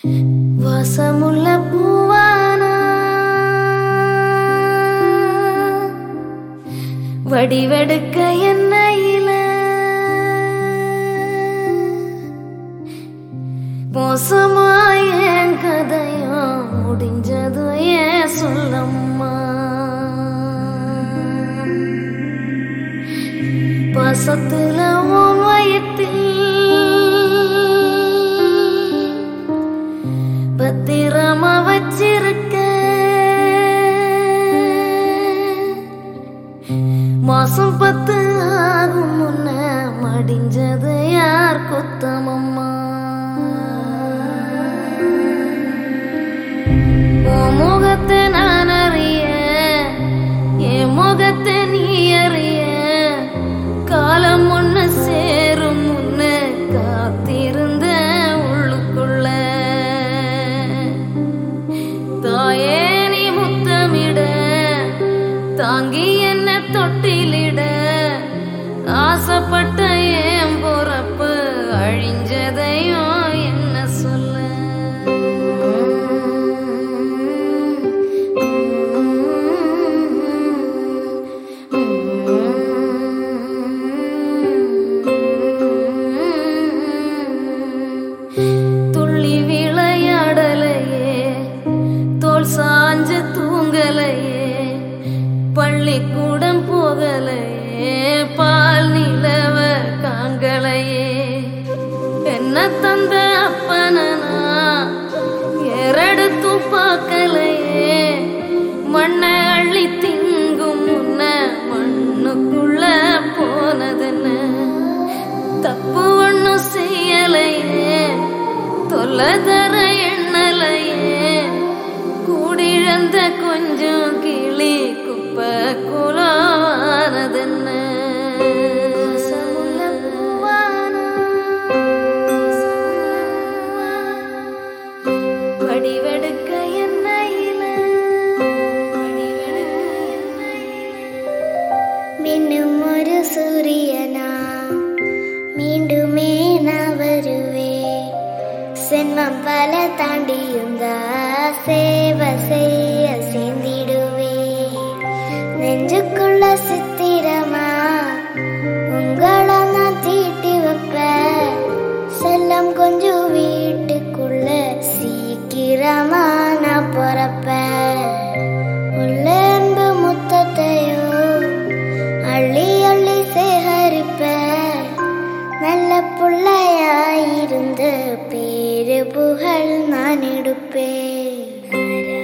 வாசமுள்ள பூவானா வடிவெடுக்க என்னையில மோசமாய என் கதையும் முடிஞ்சது ஏன் சொல்லம்மா பாசத்துல உன் வயத்தில் பத்திரமா வச்சிருக்க மாசம் பத்து ஆகும் முன்ன மடிஞ்சது யார் குத்தமம்மா உன் முகத்தை நான் அறிய என் முகத்தை நீ அறிய காலம் ஒண்ணு சேரும் முன்னு காத்திருந்த உள்ளுக்குள்ள தாயே நீ முத்தமிட தாங்கி என்ன தொட்டிலிட ஆசைப்பட்ட என் பொறப்பு அழிஞ்சதையும் என்ன சொல்ல துள்ளி விளையாடலையே தோல் சாஞ்சு தூங்கலையே பள்ளிக்கூடம் போகலையே பால் நிலவ காங்கலையே என்ன தந்த அப்பனனா எரடுத்தும் பார்க்கலையே மண்ணை அள்ளி திங்கும் முன்ன மண்ணுக்குள்ள போனதுன்னு தப்பு ஒண்ணும் செய்யலையே தொல்லை தர எண்ணலையே கூடிழந்த கொஞ்சம் கிளி குப்பை குலவானதென்ன வடிவெடுக்க என்னையில வடிவெடுக்க என்னையில மின்னும் ஒரு சூரியனா மீண்டுமே நான் வருவேன் சென்மம் பல தாண்டியும் தான் சேவை செய்ய சேர்ந்திடுவே நெஞ்சுக்குள்ள சித்திரமா உங்களை நான் தீட்டி வைப்பேன் செல்லம் கொஞ்சம் வீட்டுக்குள்ள சீக்கிரமா நான் பிறப்பேன் உள்ள அன்பு முத்தத்தையும் அள்ளி அள்ளி சேகரிப்ப நல்ல புள்ளையாயிருந்து பேரு புகழ் நான் எடுப்பேன்